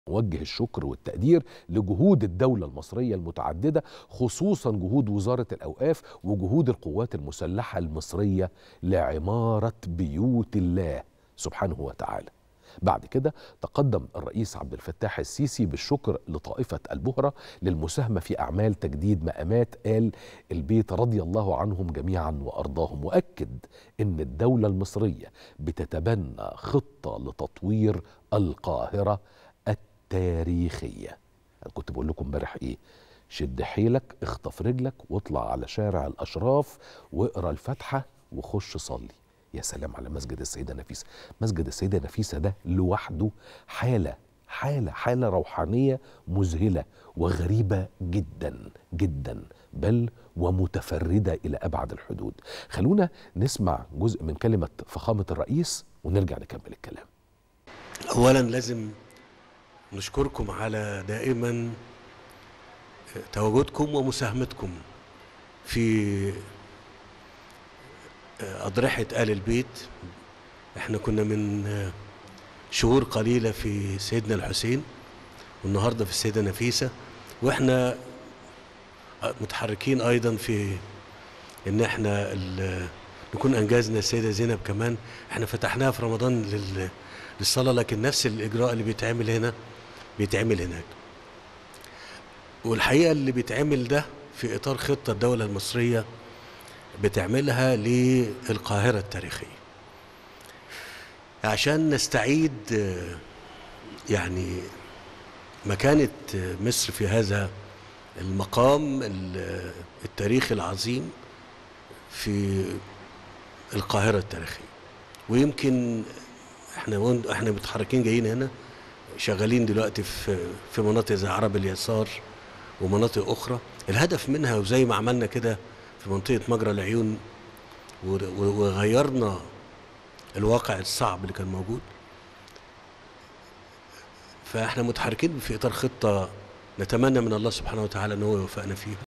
نوجه الشكر والتقدير لجهود الدولة المصرية المتعددة خصوصا جهود وزارة الأوقاف وجهود القوات المسلحة المصرية لعمارة بيوت الله سبحانه وتعالى بعد كده تقدم الرئيس عبد الفتاح السيسي بالشكر لطائفة البهرة للمساهمة في أعمال تجديد مقامات آل البيت رضي الله عنهم جميعا وأرضاهم وأكد أن الدولة المصرية بتتبنى خطة لتطوير القاهرة التاريخية أنا كنت بقول لكم امبارح إيه شد حيلك اخطف رجلك واطلع على شارع الأشراف واقرا الفاتحة وخش صلي يا سلام على مسجد السيدة نفيسة مسجد السيدة نفيسة ده لوحده حالة حالة حالة روحانية مذهلة وغريبة جدا جدا بل ومتفردة إلى أبعد الحدود خلونا نسمع جزء من كلمة فخامة الرئيس ونرجع نكمل الكلام اولا لازم نشكركم على دائما تواجدكم ومساهمتكم في أضرحة آل البيت احنا كنا من شهور قليلة في سيدنا الحسين والنهاردة في السيدة نفيسة واحنا متحركين أيضا في إن احنا نكون أنجزنا السيدة زينب كمان احنا فتحناها في رمضان لل للصلاة لكن نفس الإجراء اللي بيتعمل هنا بيتعمل هناك والحقيقة اللي بيتعمل ده في إطار خطة الدولة المصرية بتعملها للقاهرة التاريخية عشان نستعيد يعني مكانة مصر في هذا المقام التاريخي العظيم في القاهرة التاريخية ويمكن احنا احنا متحركين جايين هنا شغالين دلوقتي في في مناطق زي عرب اليسار ومناطق اخرى الهدف منها وزي ما عملنا كده في منطقه مجرى العيون وغيرنا الواقع الصعب اللي كان موجود فاحنا متحركين في اطار خطه نتمنى من الله سبحانه وتعالى ان هو يوفقنا فيها